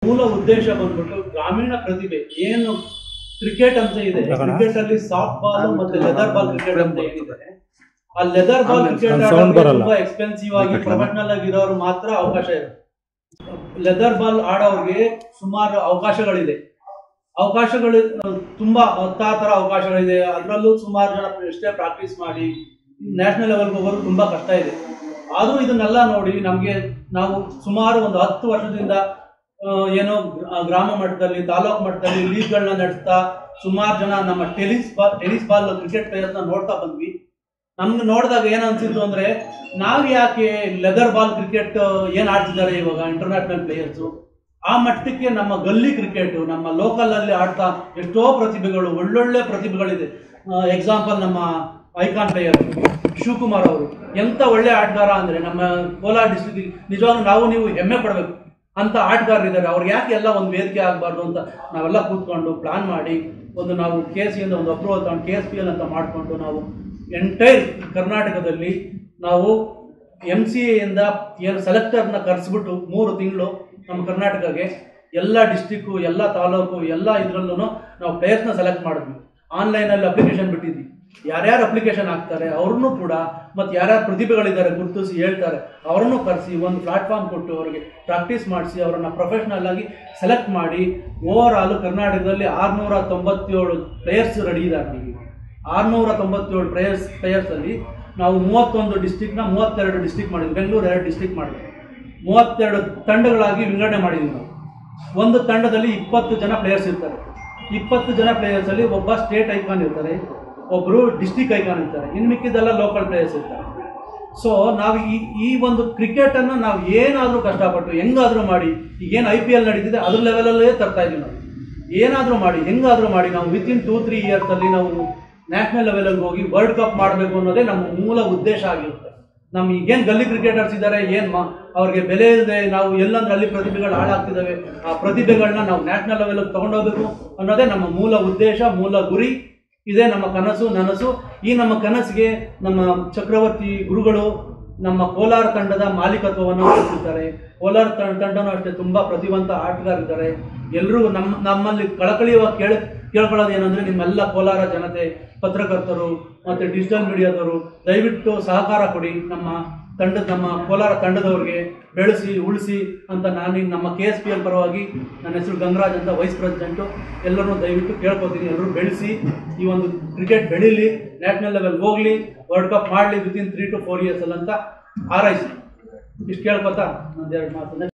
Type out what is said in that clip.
ಮೂಲ ಉದ್ದೇಶ ಬಂದ್ಬಿಟ್ಟು ಗ್ರಾಮೀಣ ಪ್ರತಿಭೆ ಏನು ಕ್ರಿಕೆಟ್ ಅಂತ ಇದೆ ಕ್ರಿಕೆಟ್ ಅಲ್ಲಿ ಸಾಫ್ಟ್ ಬಾಲ್ ಮತ್ತೆ ಲೆದರ್ ಬಾಲ್ ಕ್ರಿಕೆಟ್ ಅಂತ ಏನಿದೆ ಆ ಲೆದರ್ ಬಾಲ್ ಕ್ರಿಕೆಟ್ sound ಬರಲ್ಲ. ತುಂಬಾ ಎಕ್ಸ್ಪೆನ್ಸಿವ್ ಆಗಿ ಪ್ರೊಫೆಷನಲ್ ಆಗಿರೋರು ಮಾತ್ರ ಅವಕಾಶ ಇದೆ ಲೆದರ್ ಬಾಲ್ ಆಡೋರಿಗೆ ಸುಮಾರು ಅವಕಾಶಗಳಿದೆ ಅವಕಾಶಗಳು ಆ, ತುಂಬಾ ಹತ್ತಾತರ ಅವಕಾಶಗಳಿದೆ ಅದರಲ್ಲೂ ಸುಮಾರು ಜನ ಎಷ್ಟೇ ಪ್ರಾಕ್ಟೀಸ್ ಮಾಡಿ ನ್ಯಾಷನಲ್ ಲೆವೆಲ್ಗೆ ಹೋಗೋದು ತುಂಬಾ ಕಷ್ಟ ಇದೆ ಆದ್ರೂ ಇದನ್ನೆಲ್ಲ ನೋಡಿ ನಮಗೆ ನಾವು ಸುಮಾರು ಒಂದು ಹತ್ತು ವರ್ಷದಿಂದ ಆ, ಏನೋ ಗ್ರ- ಗ್ರಾಮ ಮಟ್ಟದಲ್ಲಿ ತಾಲೂಕು ಮಟ್ಟದಲ್ಲಿ ಲೀಗ್ಗಳನ್ನ ನಡೆಸ್ತಾ ಸುಮಾರು ಜನ ನಮ್ಮ tennis ball tennis ball cricket ಪ್ಲೇಯರ್ಸ್ನ ನೋಡ್ತಾ ಬಂದ್ವಿ ನಮ್ಗೆ ನೋಡಿದಾಗ ಏನ್ ಅನ್ಸಿತ್ತು ಅಂದ್ರೆ ನಾವ್ ಯಾಕೆ ಲೆದರ್ ಬಾಲ್ ಕ್ರಿಕೆಟ್ ಏನ್ ಆಡ್ತಿದ್ದಾರೆ ಇವಾಗ ಇಂಟರ್ನ್ಯಾಷನಲ್ ಪ್ಲೇಯರ್ಸ್ ಆ ಮಟ್ಟಕ್ಕೆ ನಮ್ಮ ಗಲ್ಲಿ ಕ್ರಿಕೆಟ್ ನಮ್ಮ ಲೋಕಲ್ ಅಲ್ಲಿ ಆಡ್ತಾ ಎಷ್ಟೋ ಪ್ರತಿಭೆಗಳು ಒಳ್ಳೊಳ್ಳೆ ಪ್ರತಿಭೆಗಳಿದೆ ಎಕ್ಸಾಂಪಲ್ ನಮ್ಮ ಐಕಾನ್ ಪ್ಲೇಯರ್ ಶಿವಕುಮಾರ್ ಅವರು ಎಂತ ಒಳ್ಳೆ ಆಟಗಾರ ಅಂದ್ರೆ ನಮ್ಮ ಕೋಲಾರ ಡಿಸ್ಟ್ರಿಕ್ಟ್ ನಿಜವಾಗ್ಲೂ ನಾವು ನೀವು ಹೆಮ್ಮೆ ಪಡಬೇಕು ಅಂತ ಆಟಗಾರರಿದ್ದಾರೆ ಅವ್ರಿಗೆ ಯಾಕೆ ಎಲ್ಲ ಒಂದು ವೇದಿಕೆ ಆಗಬಾರ್ದು ಅಂತ ನಾವೆಲ್ಲ ಕೂತ್ಕೊಂಡು ಪ್ಲಾನ್ ಮಾಡಿ ಒಂದು ನಾವು ಕೆ ಸಿ ಇಂದ ಒಂದು ಅಪ್ರೂವಲ್ ತಗೊಂಡು ಕೆ ಎಸ್ ಪಿ ಎಲ್ ಅಂತ ಮಾಡಿಕೊಂಡು ನಾವು ಎಂಟೈರ್ ಕರ್ನಾಟಕದಲ್ಲಿ ನಾವು ಎಮ್ ಸಿ ಎಯಿಂದ ಏನು ಸೆಲೆಕ್ಟರ್ನ ಕರೆಸ್ಬಿಟ್ಟು ಮೂರು ತಿಂಗಳು ನಮ್ಮ ಕರ್ನಾಟಕಕ್ಕೆ ಎಲ್ಲ ಡಿಸ್ಟಿಕ್ಕು ಎಲ್ಲ ತಾಲೂಕು ಎಲ್ಲ ಇದರಲ್ಲೂ ನಾವು ಪ್ಲೇಯರ್ಸ್ನ ಸೆಲೆಕ್ಟ್ ಮಾಡಿದ್ವಿ ಆನ್ಲೈನಲ್ಲಿ ಅಪ್ಲಿಕೇಶನ್ ಬಿಟ್ಟಿದ್ವಿ ಯಾರ್ಯಾರು ಅಪ್ಲಿಕೇಶನ್ ಹಾಕ್ತಾರೆ ಅವ್ರನ್ನೂ ಕೂಡ ಮತ್ತು ಯಾರ್ಯಾರು ಪ್ರತಿಭೆಗಳಿದ್ದಾರೆ ಗುರುತಿಸಿ ಹೇಳ್ತಾರೆ ಅವರನ್ನು ಕರೆಸಿ ಒಂದು ಪ್ಲಾಟ್ಫಾರ್ಮ್ ಕೊಟ್ಟು ಅವರಿಗೆ ಪ್ರಾಕ್ಟೀಸ್ ಮಾಡಿಸಿ ಅವರನ್ನು ಪ್ರೊಫೆಷ್ನಲ್ ಆಗಿ ಸೆಲೆಕ್ಟ್ ಮಾಡಿ ಓವರ್ ಆಲ್ ಕರ್ನಾಟಕದಲ್ಲಿ ಆರುನೂರ ತೊಂಬತ್ತೇಳು ಪ್ಲೇಯರ್ಸ್ ರೆಡಿ ಇದ್ದಾರೆ ನಮಗೆ ಆರುನೂರ ತೊಂಬತ್ತೇಳು ಪ್ಲೇಯರ್ಸ್ ಪ್ಲೇಯರ್ಸಲ್ಲಿ ನಾವು ಮೂವತ್ತೊಂದು ಡಿಸ್ಟಿಕ್ನ ಮೂವತ್ತೆರಡು ಡಿಸ್ಟಿಕ್ ಮಾಡಿದ್ವಿ ಬೆಂಗಳೂರು ಎರಡು ಡಿಸ್ಟಿಕ್ ಮಾಡಿದ್ವಿ ಮೂವತ್ತೆರಡು ತಂಡಗಳಾಗಿ ವಿಂಗಡಣೆ ಮಾಡಿದ್ವಿ ನಾವು ಒಂದು ತಂಡದಲ್ಲಿ ಇಪ್ಪತ್ತು ಜನ ಪ್ಲೇಯರ್ಸ್ ಇರ್ತಾರೆ ಇಪ್ಪತ್ತು ಜನ ಪ್ಲೇಯರ್ಸ್ ಅಲ್ಲಿ ಒಬ್ಬ ಸ್ಟೇಟ್ ಐಕಾನ್ ಇರ್ತಾರೆ ಒಬ್ಬರು ಡಿಸ್ಟಿಕ್ ಐಕಾನ್ ಇರ್ತಾರೆ ಇನ್ನು ಮಿಕ್ಕಿದೆಲ್ಲ ಲೋಕಲ್ ಪ್ಲೇಯರ್ಸ್ ಇರ್ತಾರೆ ಸೊ ನಾವು ಈ ಈ ಒಂದು ಕ್ರಿಕೆಟನ್ನು ನಾವು ಏನಾದರೂ ಕಷ್ಟಪಟ್ಟು ಹೆಂಗಾದರೂ ಮಾಡಿ ಈಗೇನು ಐ ಪಿ ಎಲ್ ನಡೀತಿದೆ ಅದ್ರ ಲೆವೆಲಲ್ಲೇ ತರ್ತಾ ಇದೀವಿ ನಾವು ಏನಾದರೂ ಮಾಡಿ ಹೆಂಗಾದರೂ ಮಾಡಿ ನಾವು ವಿತಿನ್ ಟೂ ತ್ರೀ ಇಯರ್ಸಲ್ಲಿ ನಾವು ನ್ಯಾಷನಲ್ ಲೆವೆಲಲ್ಲಿ ಹೋಗಿ ವರ್ಲ್ಡ್ ಕಪ್ ಮಾಡಬೇಕು ಅನ್ನೋದೇ ನಮ್ಮ ಮೂಲ ಉದ್ದೇಶ ಆಗಿರುತ್ತೆ ನಮ್ಮ ಈಗೇನು ಗಲ್ಲಿ ಕ್ರಿಕೆಟರ್ಸ್ ಇದ್ದಾರೆ ಏನು ಮಾ ಅವ್ರಿಗೆ ಬೆಲೆ ಇದೆ ನಾವು ಎಲ್ಲಂದ್ರೆ ಅಲ್ಲಿ ಪ್ರತಿಭೆಗಳು ಹಾಳಾಗ್ತಿದ್ದಾವೆ ಆ ಪ್ರತಿಭೆಗಳನ್ನ ನಾವು ನ್ಯಾಷನಲ್ ಲೆವೆಲ್ಗೆ ತಗೊಂಡೋಗ್ಬೇಕು ಅನ್ನೋದೇ ನಮ್ಮ ಮೂಲ ಉದ್ದೇಶ ಮೂಲ ಗುರಿ ಇದೇ ನಮ್ಮ ಕನಸು ನನಸು ಈ ನಮ್ಮ ಕನಸಿಗೆ ನಮ್ಮ ಚಕ್ರವರ್ತಿ ಗುರುಗಳು ನಮ್ಮ ಕೋಲಾರ ತಂಡದ ಮಾಲೀಕತ್ವವನ್ನು ವಹಿಸಿದ್ದಾರೆ ಕೋಲಾರ ತ- ತಂಡನೂ ಅಷ್ಟೇ ತುಂಬಾ ಪ್ರತಿಭಾವಂತ ಆಟಗಾರಿದ್ದಾರೆ ಎಲ್ಲರೂ ನಮ್ಮ ನಮ್ಮಲ್ಲಿ ಕಳಕಳಿಯುವ ಕೇಳ ಕೇಳ್ಕೊಳ್ಳೋದು ಏನಂದ್ರೆ ನಿಮ್ಮೆಲ್ಲ ಕೋಲಾರ ಜನತೆ ಪತ್ರಕರ್ತರು ಮತ್ತೆ ಡಿಜಿಟಲ್ ಮೀಡಿಯಾದವರು ದಯವಿಟ್ಟು ಸಹಕಾರ ಕೊಡಿ ನಮ್ಮ ತಂಡದ ನಮ್ಮ ಕೋಲಾರ ತಂಡದವ್ರಿಗೆ ಬೆಳೆಸಿ ಉಳಿಸಿ ಅಂತ ನಾನು ನಮ್ಮ ಕೆ ಎಸ್ ಪಿ ಎಲ್ ಪರವಾಗಿ ನನ್ನ ಹೆಸರು ಗಂಗರಾಜ್ ಅಂತ ವೈಸ್ ಪ್ರೆಸಿಡೆಂಟು ಎಲ್ಲರೂ ದಯವಿಟ್ಟು ಕೇಳ್ಕೊತೀನಿ ಎಲ್ಲರೂ ಬೆಳೆಸಿ ಈ ಒಂದು ಕ್ರಿಕೆಟ್ ಬೆಳೀಲಿ ನ್ಯಾಷನಲ್ ಲೆವೆಲ್ ಹೋಗ್ಲಿ ವರ್ಲ್ಡ್ ಕಪ್ ಮಾಡಲಿ within three to four years ಅಂತ ಹಾರೈಸಿ ಇಷ್ಟು ಕೇಳ್ಕೊತಾ ಒಂದೆರಡು ಮಾತನ್ನ